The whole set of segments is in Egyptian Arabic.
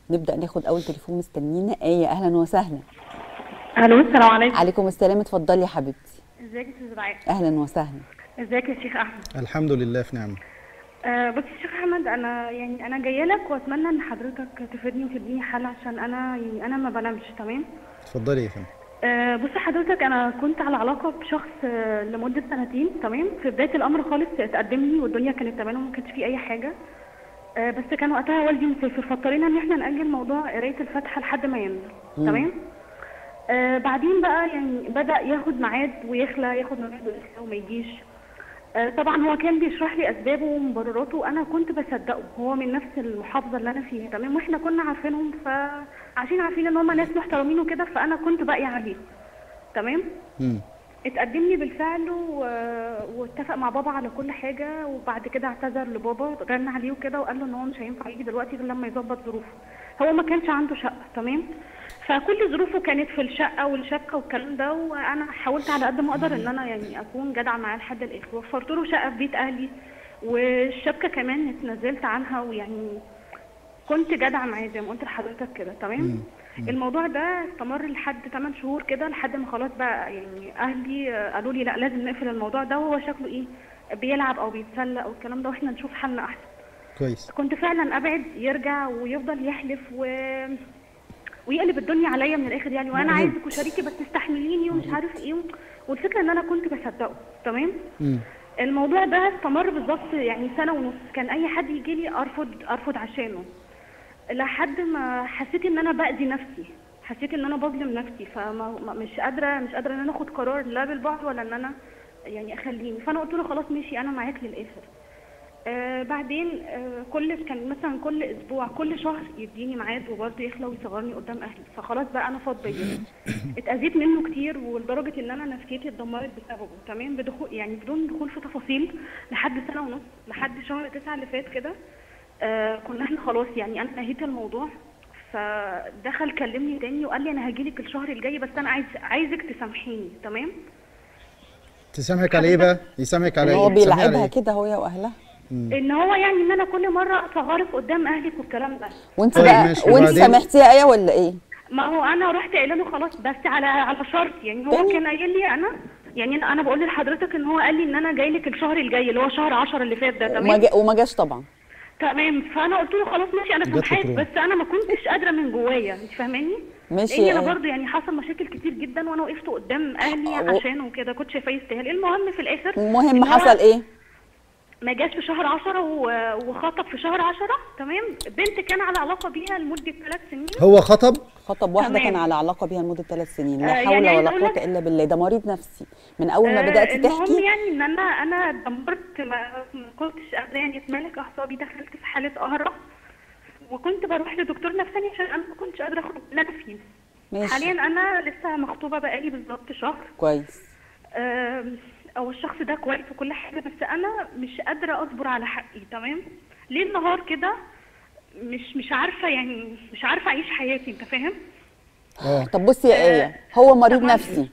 نبدا ناخد اول تليفون مستنينا ايه اهلا وسهلا الو السلام عليكم عليكم السلام اتفضلي يا حبيبتي ازيك يا استاذ دعاء اهلا وسهلا ازيك يا شيخ احمد الحمد لله في نعمه أه بص يا شيخ احمد انا يعني انا جايه لك واتمنى ان حضرتك تفيدني وتديني حل عشان انا يعني انا ما بنامش تمام اتفضلي يا فندم أه بص حضرتك انا كنت على علاقه بشخص آه، لمده سنتين تمام في بدايه الامر خالص اتقدم لي والدنيا كانت تمام وما كانش فيه اي حاجه أه بس كان وقتها والدي مسافر فاضطرينا ان احنا ناجل موضوع قرايه الفاتحه لحد ما ينزل تمام آه بعدين بقى يعني بدأ ياخد ميعاد ويخلى ياخد ميعاد ويخلى وما يجيش آه طبعا هو كان بيشرح لي اسبابه ومبرراته وانا كنت بصدقه هو من نفس المحافظه اللي انا فيها تمام واحنا كنا عارفينهم فعشان عارفين ان هم ناس محترمين وكده فانا كنت باقي عليه تمام مم. اتقدم لي بالفعل و... واتفق مع بابا على كل حاجه وبعد كده اعتذر لبابا رن عليه وكده وقال له ان هو مش هينفع يجي دلوقتي غير لما يظبط ظروفه هو ما كانش عنده شقه تمام فكل ظروفه كانت في الشقه والشبكه والكلام ده وانا حاولت على قد ما اقدر ان انا يعني اكون جدعه معاه لحد الاخر وفرت له شقه في بيت اهلي والشبكه كمان اتنازلت عنها ويعني كنت جدعه معاه زي ما قلت لحضرتك كده تمام الموضوع ده استمر لحد 8 شهور كده لحد ما خلاص بقى يعني اهلي آه، قالوا لي لا لازم نقفل الموضوع ده وهو شكله ايه بيلعب او بيتسلى او الكلام ده واحنا نشوف حلنا احسن كويس كنت فعلا ابعد يرجع ويفضل يحلف و... ويقلب الدنيا عليا من الاخر يعني وانا عايزك وشريكي بس تستحمليني ومش عارف ايه والفكره ان انا كنت بصدقه تمام مم. الموضوع ده استمر بالظبط يعني سنه ونص كان اي حد يجي لي ارفض ارفض عشانه لحد ما حسيت ان انا باذي نفسي حسيت ان انا بظلم نفسي فمش قادره مش قادره ان انا اخد قرار لا بالبعد ولا ان انا يعني اخليني فانا قلت له خلاص ماشي انا معاك للاخر آه بعدين آه كل كان مثلا كل اسبوع كل شهر يديني ميعاد وبرضه يخلى ويصغرني قدام اهلي فخلاص بقى انا فاض بيا اتاذيت منه كتير ولدرجه ان انا نفسيتي اتدمرت بسببه تمام بدخول يعني بدون دخول في تفاصيل لحد سنه ونص لحد شهر تسعة اللي فات كده آه كنا احنا خلاص يعني انا نهيت الموضوع فدخل كلمني تاني وقال لي انا هجيلك الشهر الجاي بس انا عايز عايزك تسامحيني تمام تسامحك على ايه بقى يسامحك على ان ايه هو تسامحي على بيلعبها إيه؟ كده هو واهلها ان هو يعني ان انا كل مره اصغرك قدام اهلك والكلام ده وانت طيب بقى ماشي، وانت وبعدين؟ سامحتيها ايه ولا ايه ما هو انا رحت قايله له خلاص بس على على شرط يعني هو تاني؟ كان قايل لي انا يعني انا بقول لحضرتك ان هو قال لي ان انا جاي لك الشهر الجاي اللي هو شهر 10 اللي فات ده وما, تمام جا وما جاش طبعا تمام فانا قلت له خلاص ماشي انا جات سامحاك لك روح. بس انا ما كنتش قادره من جوايا انت فاهماني ماشي لان يا انا آية. برضه يعني حصل مشاكل كتير جدا وانا وقفت قدام اهلي و- عشانه وكده كنت شايفاه يستاهل المهم في الاخر المهم إن هو حصل ايه ما جاش في شهر 10 و- وخطب في شهر 10 تمام بنت كان على علاقه بيها لمده ثلاث سنين هو خطب خطب واحده تمام. كان على علاقه بيها لمده ثلاث سنين لا آه، حول يعني ولا عايزة أقول قوه لك- الا بالله ده مريض نفسي من اول ما آه، بدات المهم تحكي يعني ان انا انا دمرت ما ما كنتش قادره يعني اتمالك اعصابي دخلت في حاله قهره وكنت بروح لدكتور نفساني عشان انا ما كنتش قادره اخرج من اللي انا فيه ماشي حاليا انا لسه مخطوبه بقالي بالظبط شهر كويس آم، هو الشخص ده كويس وكل حاجه بس انا مش قادره اصبر على حقي تمام ليل نهار كده مش مش عارفه يعني مش عارفه اعيش حياتي انت فاهم اه طب بصي يا ايه هو مريض طبعاً. نفسي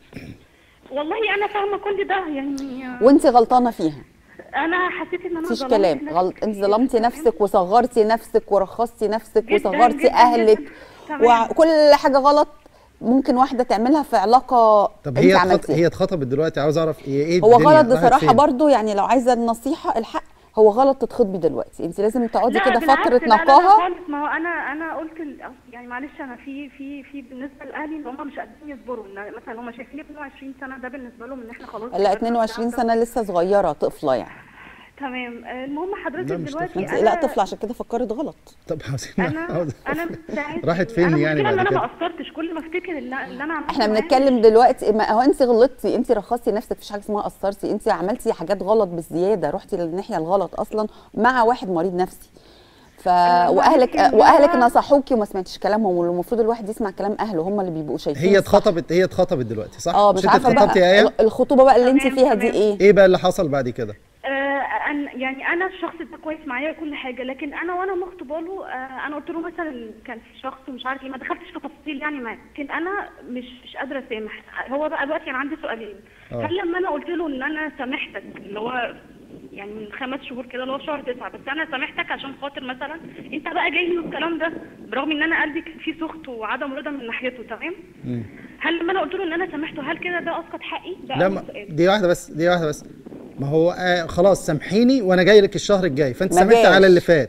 والله انا فاهمه كل ده يعني آه، وانت غلطانه فيها انا حسيت ان انا مفيش ظلمت كلام نفسي غلط انت كتير، ظلمتي تمام؟ نفسك وصغرتي نفسك ورخصتي نفسك جداً، وصغرتي جداً، اهلك جداً. تمام. وكل حاجه غلط ممكن واحده تعملها في علاقه طب انت هي اتخط... عملتيها هي اتخطبت دلوقتي عاوز اعرف هي ايه هو الدنيا غلط راحت بصراحه فين؟ برضو يعني لو عايزه النصيحه الحق هو غلط تتخطبي دلوقتي انت لازم تقعدي لا كده بالعكس، فتره لا لا لا نقاهه خالص ما هو انا انا قلت ال- يعني معلش انا في في في بالنسبه لاهلي ان هم مش قادرين يصبروا إن مثلا هم شايفين 22 سنه ده بالنسبه لهم ان احنا خلاص لا كبرنا 22 والكلام سنه لسه صغيره طفله يعني ده. تمام آه، المهم حضرتك لا، مش دلوقتي انت أنا لا طفله عشان كده فكرت غلط طب عاوزين انا عاوز- انا ساعات راحت فين أنا يعني المشكلة بعد ان انا كده ما قصرتش كل ما افتكر اللي, اللي انا عملته احنا معاه بنتكلم دلوقتي ما هو انت غلطتي انت رخصتي نفسك مفيش حاجه اسمها قصرتي انت عملتي حاجات غلط بالزياده رحتي للناحيه الغلط اصلا مع واحد مريض نفسي ف أنا واهلك معلش إن واهلك هو- نصحوكي وما سمعتيش كلامهم والمفروض الواحد يسمع كلام اهله هم اللي بيبقوا شايفين هي الصح. اتخطبت هي اتخطبت دلوقتي صح اه مش مش انت عارفه اتخطبتي يا بقى ايه الخطوبه بقى اللي انت تمام، فيها دي تمام. ايه ايه بقى اللي حصل بعد كده آه أن يعني انا الشخص ده كويس معايا كل حاجه لكن انا وانا مخطوبه له آه انا قلت له مثلا كان في شخص مش عارف ايه ما دخلتش في تفاصيل يعني معاه لكن انا مش مش قادره اسامح هو بقى دلوقتي انا عندي سؤالين آه. هل لما انا قلت له ان انا سامحتك اللي هو يعني من خمس شهور كده اللي هو في شهر تسعة بس انا سامحتك عشان خاطر مثلا انت بقى جاي من الكلام ده برغم ان انا قلبي كان فيه سخط وعدم رضا من ناحيته تمام هل لما انا قلت له ان انا سامحته هل كده ده اسقط حقي ده لا أول ما سؤال. دي واحده بس دي واحده بس ما هو آه خلاص سامحيني وانا جاي لك الشهر الجاي فانت ما سامحت جاش. على اللي فات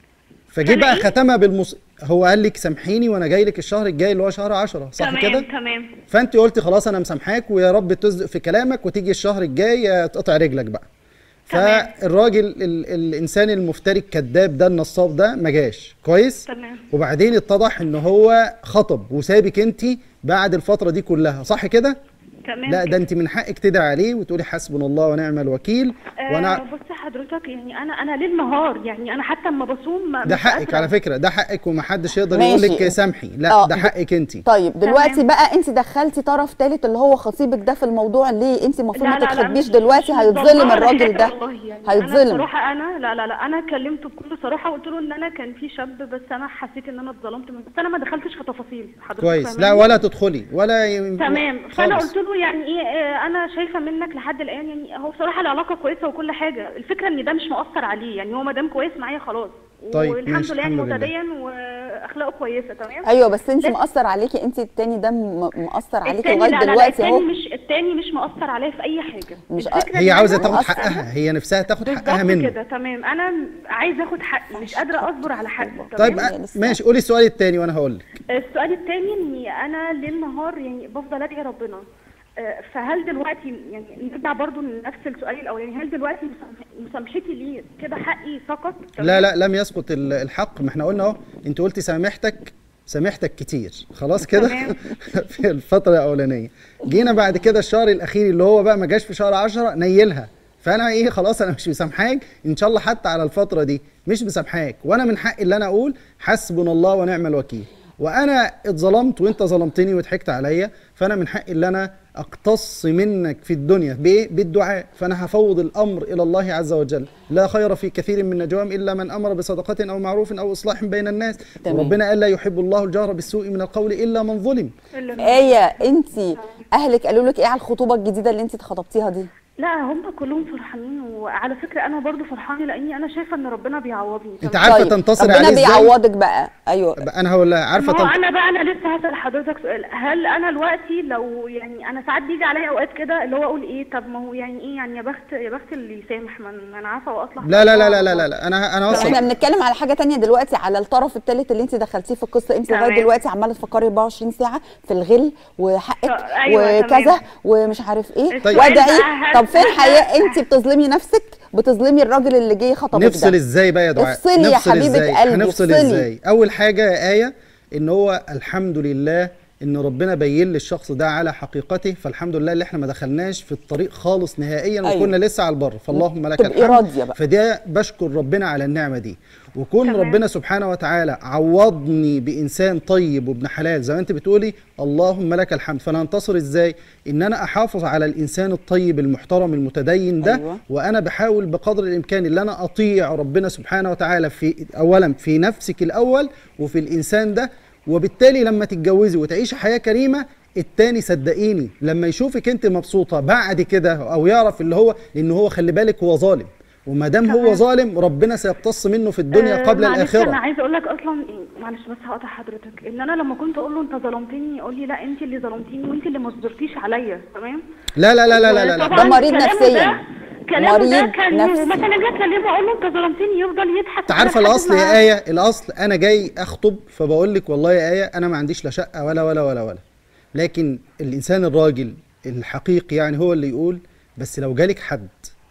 فجه أنا بقى إيه؟ ختمها بالمص هو قال لك سامحيني وانا جاي لك الشهر الجاي اللي هو شهر 10 صح تمام كده تمام فانت قلتي خلاص انا مسامحاك ويا رب تصدق في كلامك وتيجي الشهر الجاي آه، تقطع رجلك بقى تمام. فالراجل ال الانسان المفتري الكذاب ده النصاب ده ما جاش كويس تمام وبعدين اتضح ان هو خطب وسابك انت بعد الفتره دي كلها صح كده تمام لا كده. ده انت من حقك تدعي عليه وتقولي حسبنا الله ونعم الوكيل آه وانا بص حضرتك يعني انا انا ليل نهار يعني انا حتى اما بصوم ما- ده مش حقك قادرة. على فكره ده حقك ومحدش يقدر ماشي. يقول لك سامحي لا آه، ده ب- حقك انت طيب دلوقتي تمام. بقى انت دخلتي طرف ثالث اللي هو خطيبك ده في الموضوع ليه انت المفروض لا ما لا لا تتخبيش مش- دلوقتي مش هيتظلم متظلمة الراجل على ده فكرة والله يعني انا هيتظلم بصراحه انا لا لا لا انا كلمته بكل صراحه وقلت له ان انا كان في شاب بس انا حسيت ان انا اتظلمت منه بس انا ما دخلتش في تفاصيل حضرتك كويس لا فاهماني؟ ولا تدخلي ولا ي... تمام فانا خالص. قلت له يعني ايه آه، انا شايفه منك لحد الان يعني هو بصراحه العلاقه كويسه وكل حاجه الفكره ان ده مش مؤثر عليه يعني هو ما دام كويس معايا خلاص طيب، والحمد ماشي، لله يعني الحمد لله. متدين واخلاقه كويسه تمام ايوه بس انت بس- مأثر عليكي انت التاني ده م- مأثر عليكي التاني لغايه لا لا لا دلوقتي التاني اهو مش التاني مش مؤثر عليا في اي حاجه مش- الفكرة هي إن عاوزه أنا- تاخد أصلاً. حقها هي نفسها تاخد حقها بالظبط منه كده تمام انا عايزه اخد حقي مش قادره اصبر على حقي طيب تمام؟ هي أ- لسه- ماشي قولي السؤال التاني وانا هقول لك السؤال الثاني اني انا ليل نهار يعني بفضل ادعي ربنا آه، فهل دلوقتي يعني نرجع برضو لنفس السؤال الاولاني هل دلوقتي مسامح- مسامحتي ليه كده حقي سقط لا لا لم يسقط ال- الحق ما احنا قلنا اهو انت قلتي سامحتك سامحتك كتير خلاص كده تمام. في الفتره الاولانيه جينا بعد كده الشهر الاخير اللي هو بقى ما جاش في شهر 10 نيلها فانا ايه خلاص انا مش مسامحاك ان شاء الله حتى على الفتره دي مش مسامحاك وانا من حقي اللي انا اقول حسبنا الله ونعم الوكيل وانا اتظلمت وانت ظلمتني وضحكت عليا فانا من حقي اللي انا اقتص منك في الدنيا بايه بالدعاء فانا هفوض الامر الى الله عز وجل لا خير في كثير من نجواهم الا من امر بصدقه او معروف او اصلاح بين الناس تمام. وربنا قال لا يحب الله الجهر بالسوء من القول الا من ظلم ايه انت اهلك قالوا لك ايه على الخطوبه الجديده اللي انت اتخطبتيها دي لا هم كلهم فرحانين وعلى فكره انا برضو فرحانه لاني انا شايفه ان ربنا بيعوضني انت تمام؟ عارفه طيب، تنتصري ربنا عليه ازاي بيعوضك بقى ايوه بقى انا هقول لها عارفه ما هو تنت... انا بقى انا لسه هسال حضرتك سؤال هل انا دلوقتي لو يعني انا ساعات بيجي عليا اوقات كده اللي هو اقول ايه طب ما هو يعني ايه يعني يا بخت يا بخت اللي يسامح ما أنا- ما انا عارفه واصلح لا لا لا لا لا لا, لا. انا انا احنا اوصل بنتكلم على حاجه تانية دلوقتي على الطرف الثالث اللي انت دخلتيه في القصه انت لغايه تمام. دلوقتي عماله تفكري 24 ساعه في الغل وحقك آه، أيوة، وكذا تمام. ومش عارف ايه السؤال وادعي بقى هل- طب فين هل- حقيقه انت بتظلمي نفسك بتظلمي الراجل اللي جه خطبك نفصل ده ازاي بقى يا دعاء افصلي يا نفصل حبيبة إزاي؟ قلبي، هنفصل افصلي. ازاي اول حاجه يا ايه ان هو الحمد لله ان ربنا بين للشخص ده على حقيقته فالحمد لله اللي احنا ما دخلناش في الطريق خالص نهائيا أيوة. وكنا لسه على البر فاللهم لك تبقي الحمد راضية بقى. فده بشكر ربنا على النعمه دي وكون تمام. ربنا سبحانه وتعالى عوضني بانسان طيب وابن حلال زي ما انت بتقولي اللهم لك الحمد فانا انتصر ازاي ان انا احافظ على الانسان الطيب المحترم المتدين ده أيوة. وانا بحاول بقدر الامكان ان انا اطيع ربنا سبحانه وتعالى في اولا في نفسك الاول وفي الانسان ده وبالتالي لما تتجوزي وتعيشي حياه كريمه التاني صدقيني لما يشوفك انت مبسوطه بعد كده او يعرف اللي هو لان هو خلي بالك هو ظالم وما دام هو تمام. ظالم ربنا سيقتص منه في الدنيا آه، قبل معلش الاخره انا عايزه اقول لك اصلا إيه، معلش بس هقطع حضرتك ان انا لما كنت اقول له انت ظلمتني يقول لي لا انت اللي ظلمتيني وانت اللي ما صبرتيش عليا تمام لا لا لا لا لا, لا, لا. وطبعاً ده مريض كلامه نفسياً. ده- كلامه ده مريض كان نفسي. مثلا اجي اكلمه اقول له انت ظلمتني يفضل يضحك انت عارفه لحد الاصل ما- يا ايه الاصل انا جاي اخطب فبقول لك والله يا ايه انا ما عنديش لا شقه ولا ولا ولا ولا لكن الانسان الراجل الحقيقي يعني هو اللي يقول بس لو جالك حد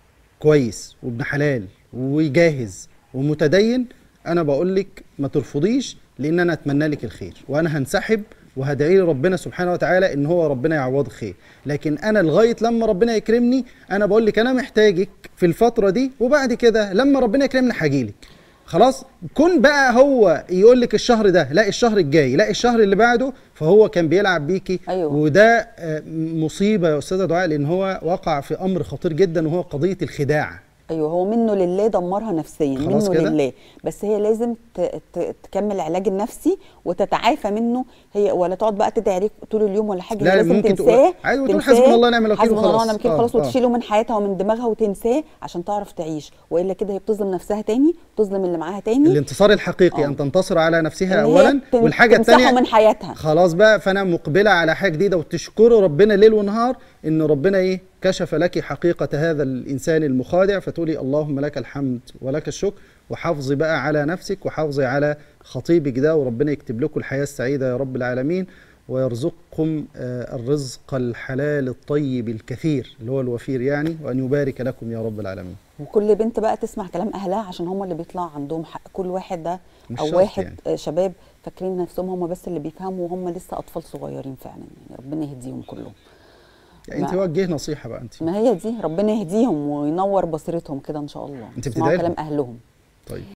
كويس وابن حلال وجاهز ومتدين انا بقول لك ما ترفضيش لان انا اتمنى لك الخير وانا هنسحب وهدعي ربنا سبحانه وتعالى ان هو ربنا يعوضك خير لكن انا لغايه لما ربنا يكرمني انا بقول لك انا محتاجك في الفتره دي وبعد كده لما ربنا يكرمني هجيلك خلاص كن بقى هو يقول لك الشهر ده لا الشهر الجاي لا الشهر اللي بعده فهو كان بيلعب بيكي أيوة. وده آه، مصيبه يا استاذه دعاء لان هو وقع في امر خطير جدا وهو قضيه الخداع ايوه هو منه لله دمرها نفسيا خلاص منه كده؟ لله بس هي لازم ت... ت... تكمل العلاج النفسي وتتعافى منه هي ولا تقعد بقى تدعي عليك طول اليوم ولا حاجه لا، هي لازم ممكن تقول- تنساه عادي وتقول تنساه، حسبنا الله ونعم الوكيل حسبنا الله وخلاص. ونعم الوكيل آه، خلاص آه. وتشيله من حياتها ومن دماغها وتنساه عشان تعرف تعيش والا كده هي بتظلم نفسها تاني بتظلم اللي معاها تاني الانتصار الحقيقي آه. ان تنتصر على نفسها إن هي اولا تن- والحاجه تمسحه الثانيه من حياتها خلاص بقى فانا مقبله على حاجه جديده وتشكره ربنا ليل ونهار ان ربنا ايه كشف لك حقيقه هذا الانسان المخادع فتقولي اللهم لك الحمد ولك الشكر وحافظي بقى على نفسك وحافظي على خطيبك ده وربنا يكتب لكم الحياه السعيده يا رب العالمين ويرزقكم آه، الرزق الحلال الطيب الكثير اللي هو الوفير يعني وان يبارك لكم يا رب العالمين وكل بنت بقى تسمع كلام اهلها عشان هم اللي بيطلع عندهم حق كل واحد ده مش او شرط واحد يعني. يعني. شباب فاكرين نفسهم هم بس اللي بيفهموا وهم لسه اطفال صغيرين فعلا يعني ربنا يهديهم كلهم يعني انت ما- وجه نصيحه بقى انت ما هي دي ربنا يهديهم وينور بصيرتهم كده ان شاء الله أنت يسمعوا بتدعي لهم؟ كلام اهلهم طيب